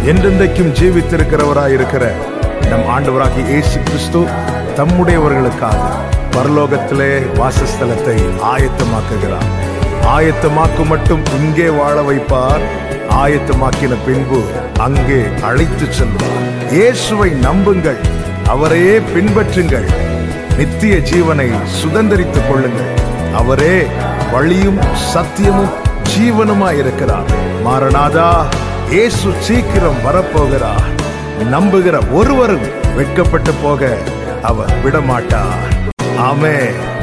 என்றென்றைக்கும் ஜீவித்திருக்கிறவராய் இருக்கிற நம் ஆண்டவராகிய இயேசு கிறிஸ்து தம்முடையவர்களுக்காக பரலோகத்திலே வாசஸ்தலத்தை ஆயத்தமாக்குகிறார் ஆயத்தமாக்கும் மட்டும் இங்கே வாழ வைப்பார் ஆயத்தமாக்கின பின்பு அங்கே அழைத்து செல்வார் இயேசுவை நம்புங்கள் அவரையே பின்பற்றுங்கள் நித்திய ஜீவனை சுதந்தரித்துக் கொள்ளுங்கள் அவரே வழியும் சத்தியமும் ஜீவனுமாய் இருக்கிறார் மாரநாதா இயேசு சீக்கிரம் வரப்போகிறார் நம்புகிற ஒருவரும் வெட்கப்பட்டு போக அவர் விடமாட்டார் ஆமென்